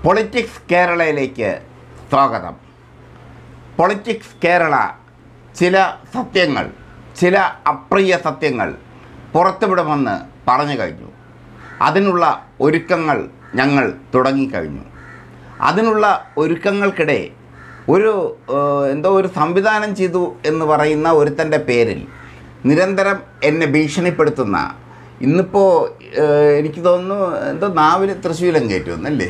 Politics കേരളയിലേക്ക് സ്വാഗതം politics Kerala ചില സത്യങ്ങൾ ചില അപ്രിയ സത്യങ്ങൾ പുറത്തുവിടുമെന്ന് പറഞ്ഞു കഴിഞ്ഞു അതിനുള്ള ഒരുക്കങ്ങൾ ഞങ്ങൾ തുടങ്ങിക്കഴിഞ്ഞു അതിനുള്ള ഒരുക്കങ്ങൾക്കിടെ ഒരു ഏഹ്, എന്തോ ഒരു സംവിധാനം ചെയ്തു എന്ന് പറയുന്ന ഒരുത്തൻ്റെ പേരിൽ നിരന്തരം എന്നെ ഭീഷണിപ്പെടുത്തുന്ന ഇന്നിപ്പോൾ എനിക്ക് തോന്നുന്നു എന്തോ നാവിൽ തൃശ്ശൂലം കയറ്റുമെന്നല്ലേ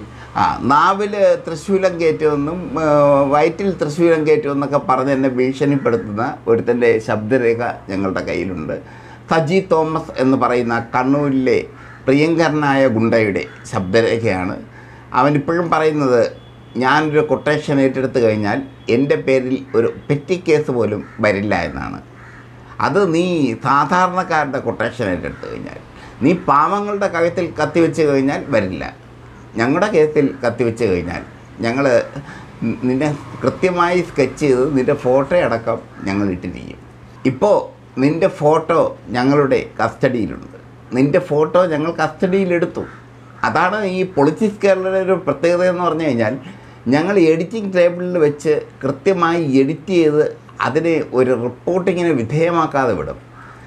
ആ നാവിൽ തൃശ്ശൂലം കയറ്റുമെന്നും ഏഹ്, വയറ്റിൽ തൃശ്ശൂലം കയറ്റുമെന്നൊക്കെ പറഞ്ഞ് എന്നെ ഭീഷണിപ്പെടുത്തുന്ന ഒരുത്തൻ്റെ ശബ്ദരേഖ ഞങ്ങളുടെ കയ്യിലുണ്ട് സജി തോമസ് എന്ന് പറയുന്ന കണ്ണൂരിലെ പ്രിയങ്കരനായ ഗുണ്ടയുടെ ശബ്ദരേഖയാണ് അവനിപ്പോഴും പറയുന്നത് ഞാനൊരു കൊട്ടേഷൻ ഏറ്റെടുത്ത് കഴിഞ്ഞാൽ എൻ്റെ പേരിൽ ഒരു പെറ്റി കേസ് പോലും വരില്ല എന്നാണ് അത് നീ സാധാരണക്കാരുടെ കൊട്ടേഷൻ ഏറ്റെടുത്ത് കഴിഞ്ഞാൽ നീ പാവങ്ങളുടെ കഴുത്തിൽ കത്തിവെച്ച് കഴിഞ്ഞാൽ വരില്ല ഞങ്ങളുടെ കേസിൽ കത്തിവെച്ച് കഴിഞ്ഞാൽ ഞങ്ങൾ നിന്നെ കൃത്യമായി സ്കെച്ച് ചെയ്ത് നിൻ്റെ ഫോട്ടോ അടക്കം ഞങ്ങൾ ഇട്ടിരിക്കും ഇപ്പോൾ നിൻ്റെ ഫോട്ടോ ഞങ്ങളുടെ കസ്റ്റഡിയിലുണ്ട് നിൻ്റെ ഫോട്ടോ ഞങ്ങൾ കസ്റ്റഡിയിലെടുത്തു അതാണ് ഈ പൊളിറ്റിക്സ് കേരളയുടെ ഒരു പ്രത്യേകത എന്ന് പറഞ്ഞു കഴിഞ്ഞാൽ ഞങ്ങൾ എഡിറ്റിംഗ് ടേബിളിൽ വെച്ച് കൃത്യമായി എഡിറ്റ് ചെയ്ത് അതിനെ ഒരു റിപ്പോർട്ടിങ്ങിന് വിധേയമാക്കാതെ വിടും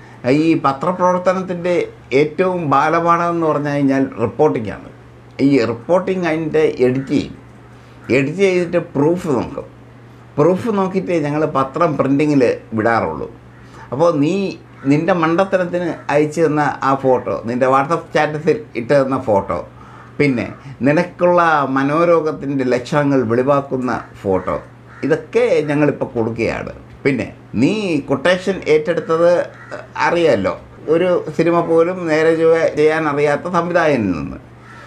ഈ പത്രപ്രവർത്തനത്തിൻ്റെ ഏറ്റവും ബാലപാഠം എന്ന് പറഞ്ഞു കഴിഞ്ഞാൽ റിപ്പോർട്ടിംഗാണ് ഈ റിപ്പോർട്ടിംഗ് അതിൻ്റെ എഡിറ്റ് ചെയ്യും എഡിറ്റ് ചെയ്തിട്ട് പ്രൂഫ് നോക്കും പ്രൂഫ് നോക്കിയിട്ട് ഞങ്ങൾ പത്രം പ്രിൻറ്റിങ്ങിൽ വിടാറുള്ളൂ അപ്പോൾ നീ നിൻ്റെ മണ്ടത്തരത്തിന് അയച്ചു തന്ന ആ ഫോട്ടോ നിൻ്റെ വാട്സപ്പ് സ്റ്റാറ്റസിൽ ഇട്ട് തന്ന ഫോട്ടോ പിന്നെ നിനക്കുള്ള മനോരോഗത്തിൻ്റെ ലക്ഷണങ്ങൾ വെളിവാക്കുന്ന ഫോട്ടോ ഇതൊക്കെ ഞങ്ങളിപ്പോൾ കൊടുക്കുകയാണ് പിന്നെ നീ കൊട്ടേഷൻ ഏറ്റെടുത്തത് അറിയാമല്ലോ ഒരു സിനിമ പോലും നേരെ ചൊവ്വേ ചെയ്യാൻ അറിയാത്ത സംവിധായകനിൽ നിന്ന്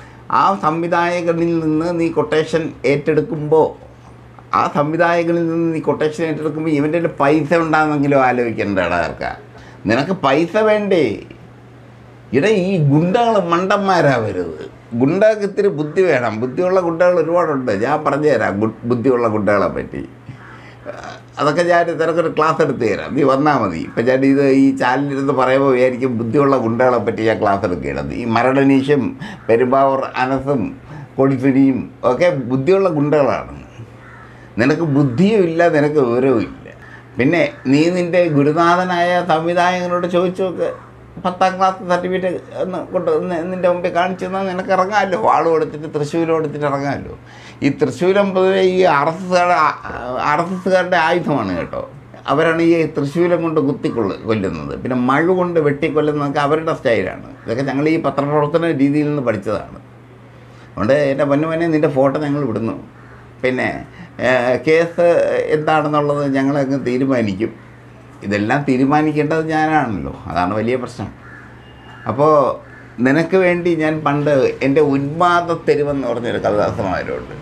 ആ സംവിധായകനിൽ നിന്ന് നീ കൊട്ടേഷൻ ഏറ്റെടുക്കുമ്പോൾ ആ സംവിധായകനിൽ നിന്ന് നീ കൊട്ടേഷൻ ഏറ്റെടുക്കുമ്പോൾ ഇവൻ്റെ കയ്യിൽ പൈസ ഉണ്ടാകുന്നെങ്കിലും ആലോചിക്കേണ്ടടാ ആർക്കാ നിനക്ക് പൈസ വേണ്ടേ ഇട ഈ ഗുണ്ടകൾ മണ്ടന്മാരാവരുത് ഗുണ്ടകൾക്ക് ഇത്തിരി ബുദ്ധി വേണം ബുദ്ധിയുള്ള ഗുണ്ടകൾ ഒരുപാടുണ്ട് ഞാൻ പറഞ്ഞു തരാം ഗു- ബുദ്ധിയുള്ള ഗുണ്ടകളെ പറ്റി അതൊക്കെ ഞാൻ നിനക്കൊരു ക്ലാസ് എടുത്ത് തരാം നീ വന്നാൽ മതി ഇപ്പം ഞാൻ ഇത് ഈ ചാനലിരുന്ന് പറയുമ്പോൾ വിചാരിക്കും ബുദ്ധിയുള്ള ഗുണ്ടകളെ പറ്റി ഞാൻ ക്ലാസ് എടുക്കുകയാണ് ഈ മരടനീഷും പെരുമ്പാവൂർ അനസും കൊടിസുനിയും ഒക്കെ ബുദ്ധിയുള്ള ഗുണ്ടകളാണ് നിനക്ക് ബുദ്ധിയും ഇല്ല നിനക്ക് വിവരവും ഇല്ല പിന്നെ നീ നിൻ്റെ ഗുരുനാഥനായ സംവിധായകനോട് ചോദിച്ചു നോക്ക് പത്താം ക്ലാസ് സർട്ടിഫിക്കറ്റ് ഒന്ന് കൊണ്ട് ഒന്ന് നിൻ്റെ മുമ്പിൽ കാണിച്ചു തന്നാൽ നിനക്ക് ഇറങ്ങാമല്ലോ വാള് കൊടുത്തിട്ട് തൃശ്ശൂരം കൊടുത്തിട്ട് ഇറങ്ങാമല്ലോ ഈ തൃശ്ശൂരം പൊതുവെ ഈ ആർ എസ് എസ്സുകാരുടെ ആർ എസ് എസ്സുകാരുടെ ആയുധമാണ് കേട്ടോ അവരാണ് ഈ തൃശ്ശൂലം കൊണ്ട് കുത്തിക്കൊള്ളു കൊല്ലുന്നത് പിന്നെ മഴ കൊണ്ട് വെട്ടിക്കൊല്ലുന്നതൊക്കെ അവരുടെ സ്റ്റൈലാണ് ഇതൊക്കെ ഞങ്ങൾ ഈ പത്രപ്രവർത്തന രീതിയിൽ നിന്ന് പഠിച്ചതാണ് അതുകൊണ്ട് എൻ്റെ പൊന്നുമനെ നിൻ്റെ ഫോട്ടോ ഞങ്ങൾ വിടുന്നു പിന്നെ ഏഹ്, കേസ് എന്താണെന്നുള്ളത് ഞങ്ങളങ്ങ് തീരുമാനിക്കും ഇതെല്ലാം തീരുമാനിക്കേണ്ടത് ഞാനാണല്ലോ അതാണ് വലിയ പ്രശ്നം അപ്പോൾ നിനക്ക് വേണ്ടി ഞാൻ പണ്ട് എൻ്റെ ഉന്മാദ തെരുവെന്ന് പറഞ്ഞൊരു കഥാസമാരുണ്ട്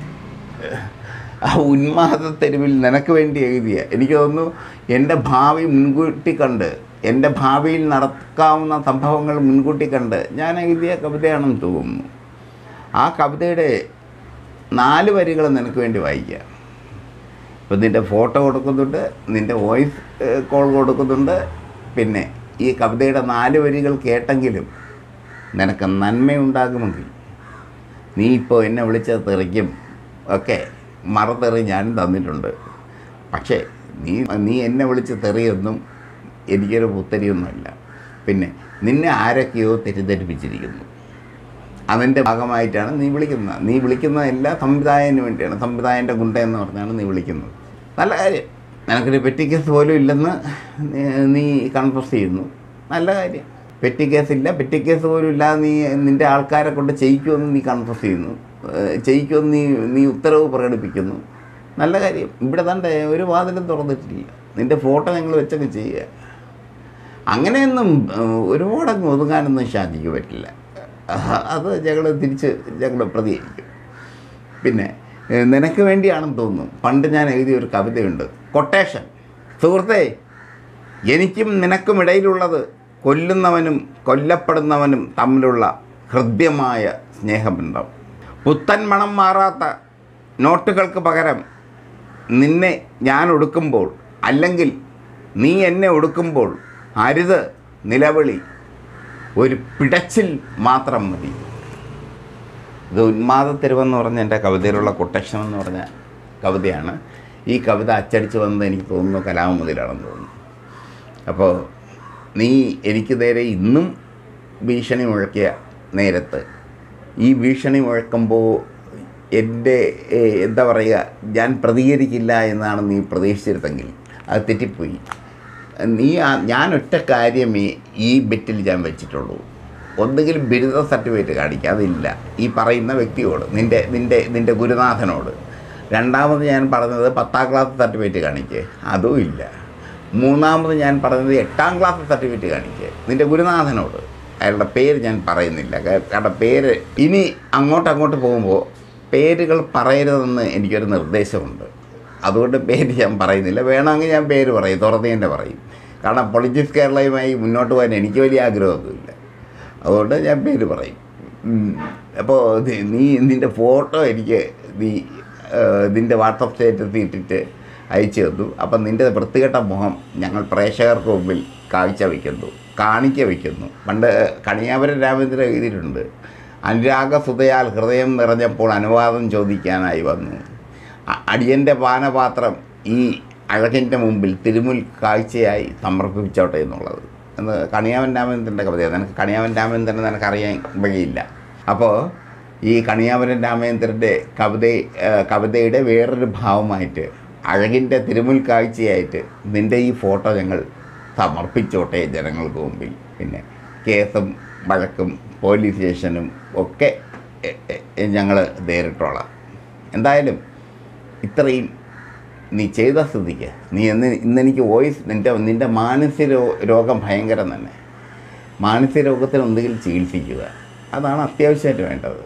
ആ ഉന്മാദ തെരുവിൽ നിനക്ക് വേണ്ടി എഴുതിയ എനിക്ക് തോന്നുന്നു എൻ്റെ ഭാവി മുൻകൂട്ടി കണ്ട് എൻ്റെ ഭാവിയിൽ നടക്കാവുന്ന സംഭവങ്ങൾ മുൻകൂട്ടി കണ്ട് ഞാൻ എഴുതിയ കവിതയാണെന്ന് തോന്നുന്നു ആ കവിതയുടെ നാല് വരികൾ നിനക്ക് വേണ്ടി വായിക്കാം ഇപ്പം നിൻ്റെ ഫോട്ടോ കൊടുക്കുന്നുണ്ട് നിൻ്റെ വോയിസ് കോൾ കൊടുക്കുന്നുണ്ട് പിന്നെ ഈ കവിതയുടെ നാല് വരികൾ കേട്ടെങ്കിലും നിനക്ക് നന്മയുണ്ടാകുമെങ്കിൽ നീ ഇപ്പോൾ എന്നെ വിളിച്ച തെറിക്കും ഒക്കെ മറതെറി ഞാൻ തന്നിട്ടുണ്ട് പക്ഷേ നീ നീ എന്നെ വിളിച്ച് തെറിയൊന്നും എനിക്കൊരു പുത്തരിയൊന്നുമല്ല പിന്നെ നിന്നെ ആരൊക്കെയോ തെറ്റിദ്ധരിപ്പിച്ചിരിക്കുന്നു അതിൻ്റെ ഭാഗമായിട്ടാണ് നീ വിളിക്കുന്നത് നീ വിളിക്കുന്ന എല്ലാ സംവിധായകന് വേണ്ടിയാണ് സംവിധായകൻ്റെ ഗുണ്ട എന്ന് പറഞ്ഞാണ് നീ വിളിക്കുന്നത് നല്ല കാര്യം നിനക്കൊരു പെറ്റി കേസ് പോലും ഇല്ലെന്ന് നീ- നീ കൺഫസ് ചെയ്യുന്നു നല്ല കാര്യം പെറ്റി കേസ് ഇല്ല പെറ്റി കേസ് പോലും ഇല്ലാതെ നീ നിൻ്റെ ആൾക്കാരെ കൊണ്ട് ചെയ്യിക്കുമെന്ന് നീ കൺഫസ് ചെയ്യുന്നു ഏഹ് ചെയ്യിക്കുമെന്ന് നീ നീ ഉത്തരവ് പ്രകടിപ്പിക്കുന്നു നല്ല കാര്യം ഇവിടെ തൻ്റെ ഒരു വാതിലും തുറന്നിട്ടില്ല നിൻ്റെ ഫോട്ടോ ഞങ്ങൾ വെച്ചൊക്കെ ചെയ്യുക അങ്ങനെയൊന്നും ഏഹ്, ഒരുപാടങ്ങ് ഒതുങ്ങാനൊന്നും ഷാജിക്ക് പറ്റില്ല അഹ് അത് ഞങ്ങൾ തിരിച്ച് ഞങ്ങൾ പ്രതികരിക്കും പിന്നെ ഏഹ്, നിനക്ക് വേണ്ടിയാണെന്ന് തോന്നുന്നു പണ്ട് ഞാൻ എഴുതിയ ഒരു കവിതയുണ്ട് കൊട്ടേഷൻ സുഹൃത്തേ എനിക്കും നിനക്കും ഇടയിലുള്ളത് കൊല്ലുന്നവനും കൊല്ലപ്പെടുന്നവനും തമ്മിലുള്ള ഹൃദ്യമായ സ്നേഹബന്ധം പുത്തൻ മണം മാറാത്ത നോട്ടുകൾക്ക് പകരം നിന്നെ ഞാൻ ഒടുക്കുമ്പോൾ അല്ലെങ്കിൽ നീ എന്നെ ഒടുക്കുമ്പോൾ അരുത് നിലവിളി ഒരു പിടച്ചിൽ മാത്രം മതി ഇത് ഉന്മാദത്തെരുവെന്ന് പറഞ്ഞ എൻ്റെ കവിതയിലുള്ള കൊട്ടേഷൻ എന്ന് പറഞ്ഞ കവിതയാണ് ഈ കവിത അച്ചടിച്ച് വന്നത് എനിക്ക് തോന്നുന്നു കലാമുതിലാണെന്ന് തോന്നുന്നു അപ്പോൾ നീ എനിക്ക് നേരെ ഇന്നും ഭീഷണി മുഴക്കിയ നേരത്ത് ഈ ഭീഷണി മുഴക്കുമ്പോൾ എൻ്റെ ഏഹ്, എന്താ പറയുക ഞാൻ പ്രതികരിക്കില്ല എന്നാണ് നീ പ്രതീക്ഷിച്ചിരുന്നെങ്കിൽ അത് തെറ്റിപ്പോയി നീ ആ- ഞാൻ ഒറ്റ കാര്യമേ ഈ ബെറ്റിൽ ഞാൻ വെച്ചിട്ടുള്ളൂ ഒന്നുകിൽ ബിരുദ സർട്ടിഫിക്കറ്റ് കാണിക്കുക അതില്ല ഈ പറയുന്ന വ്യക്തിയോട് നിൻ്റെ നിൻ്റെ നിൻ്റെ ഗുരുനാഥനോട് രണ്ടാമത് ഞാൻ പറഞ്ഞത് പത്താം ക്ലാസ് സർട്ടിഫിക്കറ്റ് കാണിക്കുക അതും ഇല്ല മൂന്നാമത് ഞാൻ പറഞ്ഞത് എട്ടാം ക്ലാസ് സർട്ടിഫിക്കറ്റ് കാണിക്കുക നിൻ്റെ ഗുരുനാഥനോട് അയാളുടെ പേര് ഞാൻ പറയുന്നില്ല കാ- കാരണം പേര് ഇനി അങ്ങോട്ട് അങ്ങോട്ട് പോകുമ്പോൾ പേരുകൾ പറയരുതെന്ന് എനിക്കൊരു നിർദ്ദേശമുണ്ട് അതുകൊണ്ട് പേര് ഞാൻ പറയുന്നില്ല വേണമെങ്കിൽ ഞാൻ പേര് പറയും തുറന്ന് തന്നെ പറയും കാരണം പൊളിറ്റിക്സ് കേരളയുമായി മുന്നോട്ട് പോകാൻ എനിക്ക് വലിയ ആഗ്രഹമൊന്നുമില്ല അതുകൊണ്ട് ഞാൻ പേര് പറയും ഉം. അപ്പോൾ ഇത് നീ നിൻ്റെ ഫോട്ടോ എനിക്ക് നീ ഏഹ്, നിൻ്റെ വാട്സപ്പ് സ്റ്റേറ്റസ് ഇട്ടിട്ട് അയച്ചു തന്നു അപ്പം നിൻ്റെ വൃത്തികെട്ട മുഖം ഞങ്ങൾ പ്രേക്ഷകർക്ക് മുമ്പിൽ കാഴ്ച വയ്ക്കുന്നു കാണിക്ക വയ്ക്കുന്നു പണ്ട് കണിയാപുരം രാമേന്ദ്രൻ എഴുതിയിട്ടുണ്ട് അനുരാഗസുതയാൽ ഹൃദയം നിറഞ്ഞപ്പോൾ അനുവാദം ചോദിക്കാനായി വന്നു അ- അടിയൻ്റെ പാനപാത്രം ഈ അഴകിൻ്റെ മുമ്പിൽ തിരുമുൽ കാഴ്ചയായി സമർപ്പിച്ചോട്ടെ എന്നുള്ളത് എന്ന് കണിയാവൻ രാമേന്ദ്രൻ്റെ കവിതയാണ് നിനക്ക് കണിയാവൻ രാമേന്ദ്രനെ നിനക്കറിയാൻ വഴിയില്ല അപ്പോൾ ഈ കണിയാവരൻ രാമേന്ദ്രൻ്റെ കവിത കവിതയുടെ വേറൊരു ഭാവമായിട്ട് അഴകിൻ്റെ തിരുമുൽ കാഴ്ചയായിട്ട് നിൻ്റെ ഈ ഫോട്ടോ ഞങ്ങൾ സമർപ്പിച്ചോട്ടെ ജനങ്ങൾക്ക് മുമ്പിൽ കേസും വഴക്കും പോലീസ് സ്റ്റേഷനും ഒക്കെ ഞങ്ങൾ നേരിട്ടോളാം എന്തായാലും ഇത്രയും നീ ചെയ്ത സ്ഥിതിക്ക് നീ എന്ന് ഇന്നെനിക്ക് വോയിസ് നിൻ്റെ നിൻ്റെ മാനസിക രോ- രോഗം ഭയങ്കരം തന്നെ മാനസിക രോഗത്തിന് എന്തെങ്കിലും ചികിത്സിക്കുക അതാണ് അത്യാവശ്യമായിട്ട് വേണ്ടത്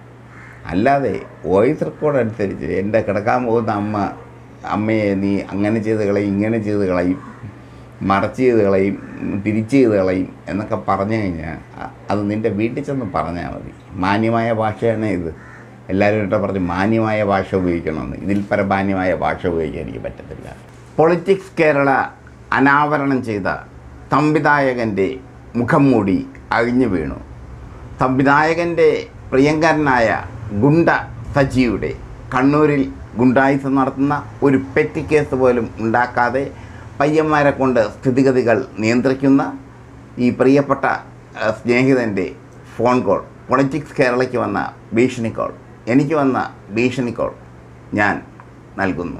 അല്ലാതെ വോയിസ് റെക്കോർഡ് അനുസരിച്ച് എൻ്റെ കിടക്കാൻ പോകുന്ന അമ്മ അമ്മയെ നീ അങ്ങനെ ചെയ്ത് കളയും ഇങ്ങനെ ചെയ്ത് കളയും മറച്ച് ചെയ്ത് കളയും തിരിച്ച് ചെയ്ത് കളയും എന്നൊക്കെ പറഞ്ഞു കഴിഞ്ഞാൽ അ- അത് നിൻ്റെ വീട്ടിൽ ചെന്ന് പറഞ്ഞാൽ മതി മാന്യമായ ഭാഷയാണ് ഇത് എല്ലാവരും ഇട്ട് പറഞ്ഞ് മാന്യമായ ഭാഷ ഉപയോഗിക്കണമെന്ന് ഇതിൽ പരം മാന്യമായ ഭാഷ ഉപയോഗിക്കാൻ എനിക്ക് പറ്റത്തില്ല പൊളിറ്റിക്സ് കേരള അനാവരണം ചെയ്ത സംവിധായകൻ്റെ മുഖം മൂടി അഴിഞ്ഞു വീണു സംവിധായകൻ്റെ പ്രിയങ്കരനായ ഗുണ്ട സജിയുടെ കണ്ണൂരിൽ ഗുണ്ടായുസം നടത്തുന്ന ഒരു പെറ്റി കേസ് പോലും ഉണ്ടാക്കാതെ പയ്യന്മാരെ കൊണ്ട് സ്ഥിതിഗതികൾ നിയന്ത്രിക്കുന്ന ഈ പ്രിയപ്പെട്ട ആ, സ്നേഹിതൻ്റെ ഫോൺ കോൾ പൊളിറ്റിക്സ് കേരളയ്ക്ക് വന്ന ഭീഷണി കോൾ എനിക്ക് വന്ന ഭീഷണി കോൾ ഞാൻ നൽകുന്നു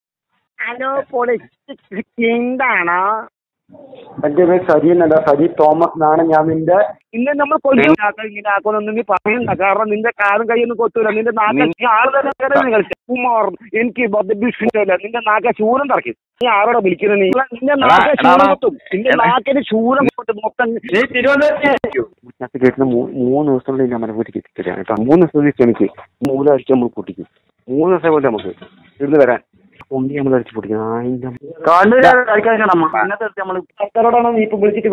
ഹലോ പൊളിറ്റിക്സ് കിങ്ഡാണോ എന്റെ പേര് സരി എന്നല്ല സരി തോമസ് എന്നാണ് ഞാൻ നിന്റെ ഇന്ന് നമ്മൾ കൊല്ലുണ്ടാക്കാൻ ഇങ്ങനെ ആക്കുമെന്നൊന്നും നീ പറയണ്ട കാരണം നിന്റെ കാലും കൈയൊന്നും കൊത്തൂല നിന്റെ നാക്ക നീ ആള് തന്നെ കയറി നിങ്ങൾ ഉമ്മാർ എനിക്ക് ഭീഷണിയില്ല നിന്റെ നാക്ക ശൂലം തറക്കും നീ ആരോടെ വിളിക്കുന്നത് നീ നിന്റെ നാക്ക എടാ, ശൂലം എടാ, കൊത്തും നിന്റെ എടാ. നാക്കിന് ശൂലം കൊത്തും മൊത്തം ഇതിനകത്ത് കേട്ടിന് മൂന്ന് ദിവസത്തിനുള്ളിൽ ഞാൻ മലപ്പുറത്തേക്ക് എത്തിത്തരാണ് കേട്ടോ മൂന്ന് ദിവസം ക്ഷമിക്ക് മൂന്നാഴ്ച നമ്മൾ പൊട്ടിക്കും മൂന്ന് ദിവസം കൊണ്ട് നമുക്ക് ഇവിടുന്ന് വരാൻ ഒന്നി നമ്മൾ അടിച്ച് പൊട്ടിക്കും അതിന്റെ കണ്ണൂരാണ് കളിക്കാൻ നമ്മൾ നീ ഇപ്പൊ വിളിച്ചിട്ട്